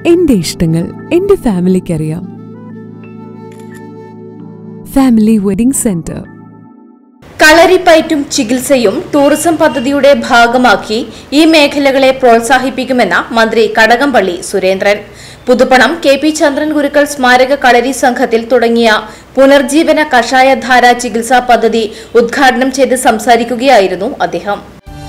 എന്റെ ഇഷ്ടങ്ങൾ എന്റെ ഫാമിലിക്ക് അറിയാം ഫാമിലി വെഡിംഗ് സെന്റർ കളരിപ്പയറ്റും ചികിത്സയും ടൂറിസം പദ്ധതിയുടെ ഭാഗമാക്കി ഈ മേഖലകളെ പ്രോത്സാഹിപ്പിക്കുമെന്ന മന്ത്രി കടകംപള്ളി സുരേന്ദ്രൻ പുതുപ്പണം കെ പി ചന്ദ്രൻ ഗുരുക്കൾ സ്മാരക കളരി സംഘത്തിൽ തുടങ്ങിയ പുനർജീവന കഷായധാര ചികിത്സാ പദ്ധതി ഉദ്ഘാടനം ചെയ്ത് സംസാരിക്കുകയായിരുന്നു അദ്ദേഹം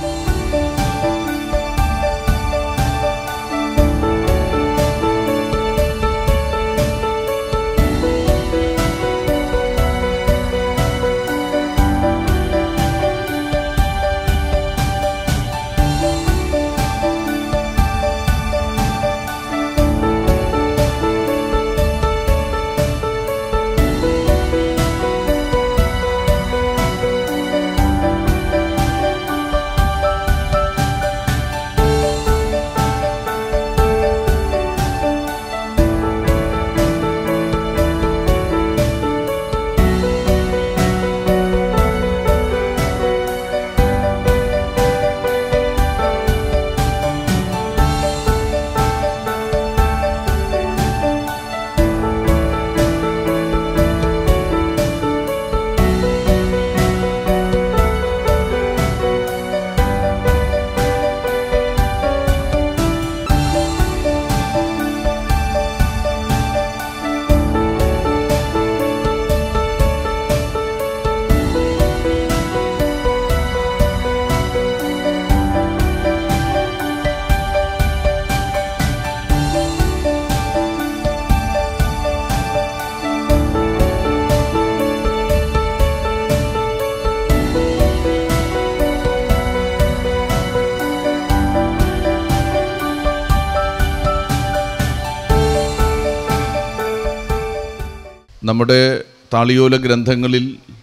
നമ്മുടെ താളിയോല ഗ്രന്ഥങ്ങളിൽ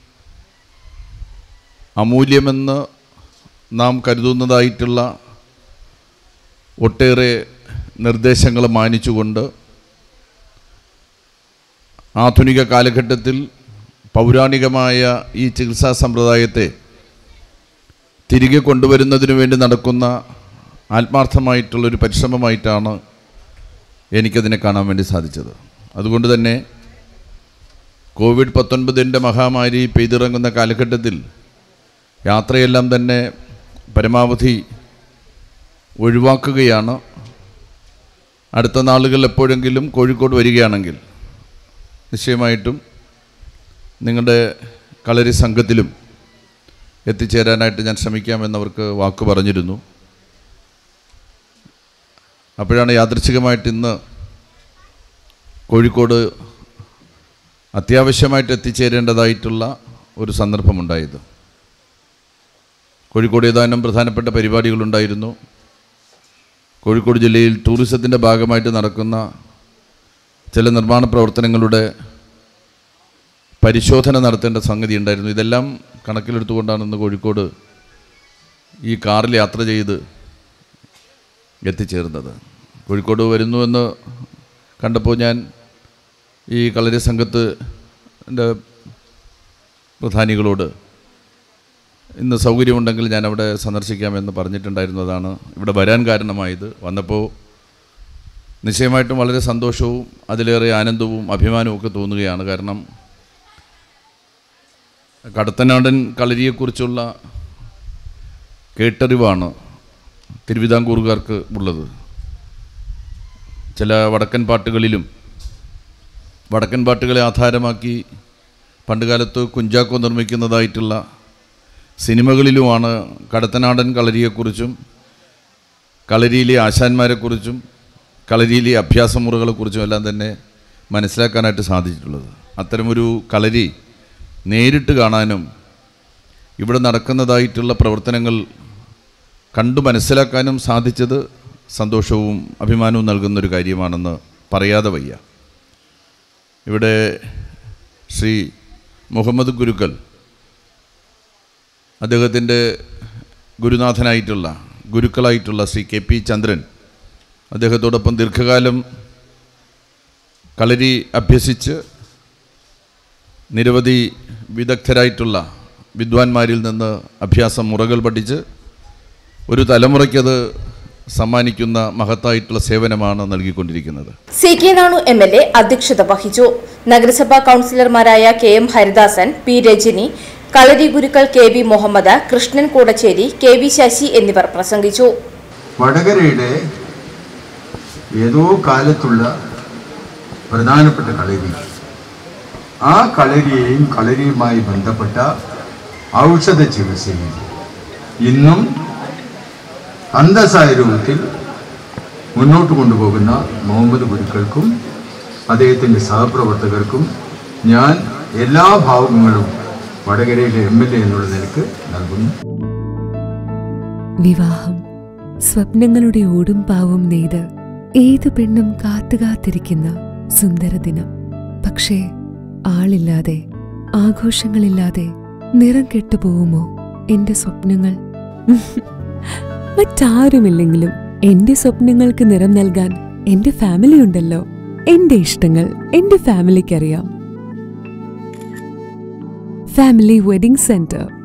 അമൂല്യമെന്ന് നാം കരുതുന്നതായിട്ടുള്ള ഒട്ടേറെ നിർദ്ദേശങ്ങൾ മാനിച്ചുകൊണ്ട് ആധുനിക കാലഘട്ടത്തിൽ പൗരാണികമായ ഈ ചികിത്സാ സമ്പ്രദായത്തെ തിരികെ കൊണ്ടുവരുന്നതിന് വേണ്ടി നടക്കുന്ന ആത്മാർത്ഥമായിട്ടുള്ളൊരു പരിശ്രമമായിട്ടാണ് എനിക്കതിനെ കാണാൻ വേണ്ടി സാധിച്ചത് അതുകൊണ്ട് തന്നെ കോവിഡ് പത്തൊൻപതിൻ്റെ മഹാമാരി പെയ്തിറങ്ങുന്ന കാലഘട്ടത്തിൽ യാത്രയെല്ലാം തന്നെ പരമാവധി ഒഴിവാക്കുകയാണ് അടുത്ത നാളുകൾ എപ്പോഴെങ്കിലും കോഴിക്കോട് വരികയാണെങ്കിൽ നിശ്ചയമായിട്ടും നിങ്ങളുടെ കളരി സംഘത്തിലും എത്തിച്ചേരാനായിട്ട് ഞാൻ ശ്രമിക്കാമെന്നവർക്ക് വാക്ക് പറഞ്ഞിരുന്നു അപ്പോഴാണ് യാദൃച്ഛികമായിട്ട് ഇന്ന് കോഴിക്കോട് അത്യാവശ്യമായിട്ട് എത്തിച്ചേരേണ്ടതായിട്ടുള്ള ഒരു സന്ദർഭമുണ്ടായത് കോഴിക്കോട് ഏതാനും പ്രധാനപ്പെട്ട പരിപാടികളുണ്ടായിരുന്നു കോഴിക്കോട് ജില്ലയിൽ ടൂറിസത്തിൻ്റെ ഭാഗമായിട്ട് നടക്കുന്ന ചില നിർമ്മാണ പ്രവർത്തനങ്ങളുടെ പരിശോധന നടത്തേണ്ട സംഗതി ഉണ്ടായിരുന്നു ഇതെല്ലാം കണക്കിലെടുത്തുകൊണ്ടാണ് ഇന്ന് കോഴിക്കോട് ഈ കാറിൽ യാത്ര ചെയ്ത് എത്തിച്ചേർന്നത് കോഴിക്കോട് വരുന്നുവെന്ന് കണ്ടപ്പോൾ ഞാൻ ഈ കളരി സംഘത്ത് എൻ്റെ പ്രധാനികളോട് ഇന്ന് സൗകര്യമുണ്ടെങ്കിൽ ഞാൻ അവിടെ സന്ദർശിക്കാമെന്ന് പറഞ്ഞിട്ടുണ്ടായിരുന്നതാണ് ഇവിടെ വരാൻ കാരണമായത് വന്നപ്പോൾ നിശ്ചയമായിട്ടും വളരെ സന്തോഷവും അതിലേറെ ആനന്ദവും അഭിമാനവും ഒക്കെ തോന്നുകയാണ് കാരണം കടത്തനാടൻ കളരിയെക്കുറിച്ചുള്ള കേട്ടറിവാണ് തിരുവിതാംകൂറുകാർക്ക് ഉള്ളത് ചില വടക്കൻ പാട്ടുകളിലും വടക്കൻ പാട്ടുകളെ ആധാരമാക്കി പണ്ടുകാലത്ത് കുഞ്ചാക്കോ നിർമ്മിക്കുന്നതായിട്ടുള്ള സിനിമകളിലുമാണ് കടത്തനാടൻ കളരിയെക്കുറിച്ചും കളരിയിലെ ആശാന്മാരെക്കുറിച്ചും കളരിയിലെ അഭ്യാസമുറകളെക്കുറിച്ചും എല്ലാം തന്നെ മനസ്സിലാക്കാനായിട്ട് സാധിച്ചിട്ടുള്ളത് അത്തരമൊരു കളരി നേരിട്ട് കാണാനും ഇവിടെ നടക്കുന്നതായിട്ടുള്ള പ്രവർത്തനങ്ങൾ കണ്ടു മനസ്സിലാക്കാനും സാധിച്ചത് സന്തോഷവും അഭിമാനവും നൽകുന്നൊരു കാര്യമാണെന്ന് പറയാതെ വയ്യ ഇവിടെ ശ്രീ മുഹമ്മദ് ഗുരുക്കൾ അദ്ദേഹത്തിൻ്റെ ഗുരുനാഥനായിട്ടുള്ള ഗുരുക്കളായിട്ടുള്ള ശ്രീ കെ പി ചന്ദ്രൻ അദ്ദേഹത്തോടൊപ്പം ദീർഘകാലം കളരി അഭ്യസിച്ച് നിരവധി വിദഗ്ധരായിട്ടുള്ള വിദ്വാൻമാരിൽ നിന്ന് അഭ്യാസ മുറകൾ പഠിച്ച് ഒരു തലമുറയ്ക്കത് സമ്മാനിക്കുന്ന മഹത്തായിട്ടുള്ള സേവനമാണ് നൽകിക്കൊണ്ടിരിക്കുന്നത് C K Nanu M L A അധ്യക്ഷത വഹിച്ചു നഗരസഭാ കൌൺസിലർമാരായ കെ എം ഹരിദാസൻ പി രജനി കളരി ഗുരുക്കൾ കെ വി മുഹമ്മദ് കൃഷ്ണൻ കൂടച്ചേരി കെ വി ശശി എന്നിവർ പ്രസംഗിച്ചു വടകരയുടെ ഏതോ കാലത്തുള്ള പ്രധാനപ്പെട്ട കളരി ആ കളരിയെയും കളരിയുമായി ബന്ധപ്പെട്ട ഔഷധ ചികിത്സയും ഇന്നും അന്തസ്സായ രൂപത്തിൽ മുന്നോട്ട് കൊണ്ടുപോകുന്ന മുഹമ്മദ് ഗുരുക്കൾക്കും അദ്ദേഹത്തിൻ്റെ സഹപ്രവർത്തകർക്കും ഞാൻ എല്ലാ ഭാവങ്ങളും വടകരയിലെ എം എൽ എ എന്നുള്ള നിലക്ക് നൽകുന്നു വിവാഹം സ്വപ്നങ്ങളുടെ ഓടും പാവും നെയ്ത് ഏത് പെണ്ണും കാത്തുകാത്തിരിക്കുന്ന സുന്ദര ദിനം പക്ഷേ ആളില്ലാതെ ആഘോഷങ്ങളില്ലാതെ നിറം കെട്ടുപോകുമോ എന്റെ സ്വപ്നങ്ങൾ മറ്റാരുമില്ലെങ്കിലും എന്റെ സ്വപ്നങ്ങൾക്ക് നിറം നൽകാൻ എന്റെ ഫാമിലി ഉണ്ടല്ലോ എന്റെ ഇഷ്ടങ്ങൾ എന്റെ ഫാമിലിക്കറിയാം ഫാമിലി വെഡിംഗ് സെന്റർ